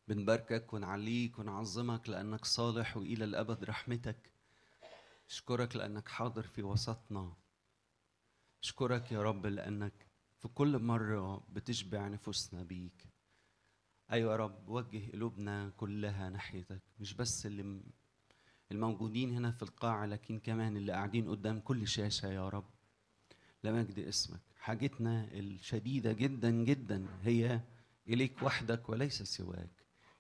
بنباركك ونعليك ونعظمك لأنك صالح وإلى الأبد رحمتك أشكرك لأنك حاضر في وسطنا أشكرك يا رب لأنك في كل مرة بتشبع نفوسنا بيك أيوة يا رب وجه قلوبنا كلها ناحيتك مش بس اللي الموجودين هنا في القاعة لكن كمان اللي قاعدين قدام كل شاشة يا رب لمجد اسمك حاجتنا الشديدة جدا جدا هي إليك وحدك وليس سواك